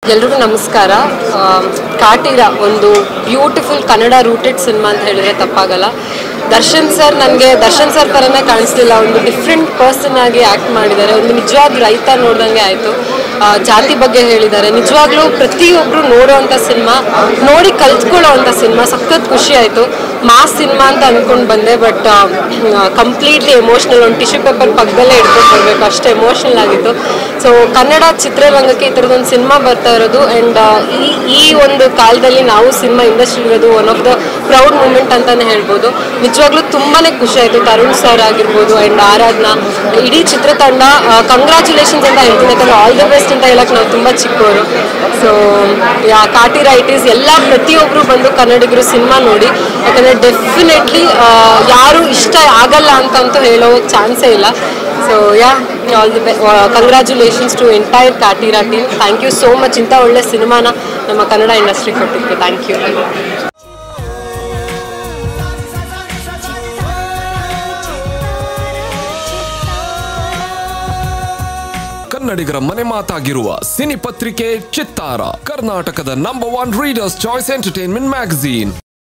ಎಲ್ರಿಗೂ ನಮಸ್ಕಾರ ಆ, ಕಾಟೀರ ಒಂದು ಬ್ಯೂಟಿಫುಲ್ ಕನ್ನಡ ರೂಟೆಡ್ ಸಿನಿಮಾ ಅಂತ ಹೇಳಿದ್ರೆ ತಪ್ಪಾಗಲ್ಲ ದರ್ಶನ್ ಸರ್ ನನಗೆ ದರ್ಶನ್ ಸರ್ ಥರನೇ ಕಾಣಿಸ್ಲಿಲ್ಲ ಒಂದು ಡಿಫ್ರೆಂಟ್ ಪರ್ಸನ್ ಆಗಿ ಆ್ಯಕ್ಟ್ ಮಾಡಿದ್ದಾರೆ ಒಂದು ನಿಜವಾದ ರೈತ ನೋಡ್ದಂಗೆ ಆಯಿತು ಜಾತಿ ಬಗ್ಗೆ ಹೇಳಿದ್ದಾರೆ ನಿಜವಾಗ್ಲೂ ಪ್ರತಿಯೊಬ್ಬರು ನೋಡೋವಂಥ ಸಿನಿಮಾ ನೋಡಿ ಕಲ್ತ್ಕೊಳ್ಳೋವಂಥ ಸಿನಿಮಾ ಸಖತ್ ಖುಷಿ ಆಯಿತು ಮಾಸ್ ಸಿನಿಮಾ ಅಂತ ಅಂದ್ಕೊಂಡು ಬಂದೆ ಬಟ್ ಕಂಪ್ಲೀಟ್ಲಿ ಎಮೋಷ್ನಲ್ ಒಂದು ಟಿಶ್ಯೂ ಪೇಪರ್ ಪಕ್ಕದಲ್ಲೇ ಇಟ್ಕೊಂಡು ಬರಬೇಕು ಅಷ್ಟು ಎಮೋಷ್ನಲ್ ಆಗಿತ್ತು ಸೊ ಕನ್ನಡ ಚಿತ್ರರಂಗಕ್ಕೆ ಈ ಥರದೊಂದು ಸಿನಿಮಾ ಬರ್ತಾ ಇರೋದು ಆ್ಯಂಡ್ ಈ ಈ ಒಂದು ಕಾಲದಲ್ಲಿ ನಾವು ಸಿನಿಮಾ ಇಂಡಸ್ಟ್ರಿ ಇರೋದು one of the proud moment ಅಂತಲೇ ಹೇಳ್ಬೋದು ನಿಜವಾಗ್ಲೂ ತುಂಬಾ ಖುಷಿ ಆಯಿತು ತರುಣ್ ಸರ್ ಆಗಿರ್ಬೋದು ಆ್ಯಂಡ್ ಆರಾಧನಾ ಇಡೀ ಚಿತ್ರತಂಡ ಕಂಗ್ರ್ಯಾಚುಲೇಷನ್ಸ್ ಅಂತ ಹೇಳ್ತೀನಿ ಯಾಕಂದ್ರೆ ಆಲ್ ದ ಬೆಸ್ಟ್ ಅಂತ ಹೇಳಕ್ಕೆ ನಾವು ತುಂಬ ಚಿಕ್ಕವರು ಸೊ ಯಾ ಕಾಟಿ ರೈಟೀಸ್ ಎಲ್ಲ ಪ್ರತಿಯೊಬ್ಬರು ಬಂದು ಕನ್ನಡಿಗರು ಸಿನಿಮಾ ನೋಡಿ ಯಾಕಂದರೆ ಡೆಫಿನೆಟ್ಲಿ ಯಾರು ಇಷ್ಟ ಆಗಲ್ಲ ಅಂತಂತೂ ಹೇಳೋ ಚಾನ್ಸೇ ಇಲ್ಲ ಸೊ ಯಾ ಆಲ್ ದಿ ಬೆ congratulations to entire Kaatera team thank you so much ಇಂಥ ಒಳ್ಳೆ ಸಿನಿಮಾನ ನಮ್ಮ ಕನ್ನಡ ಇಂಡಸ್ಟ್ರಿ ಕೊಟ್ಟಿದ್ದಕ್ಕೆ ಥ್ಯಾಂಕ್ ಯು ಕನ್ನಡಿಗರ ಮನೆ ಮಾತಾಗಿರುವ ಸಿನಿ ಪತ್ರಿಕೆ ಚಿತ್ತಾರ ಕರ್ನಾಟಕದ number one readers choice entertainment magazine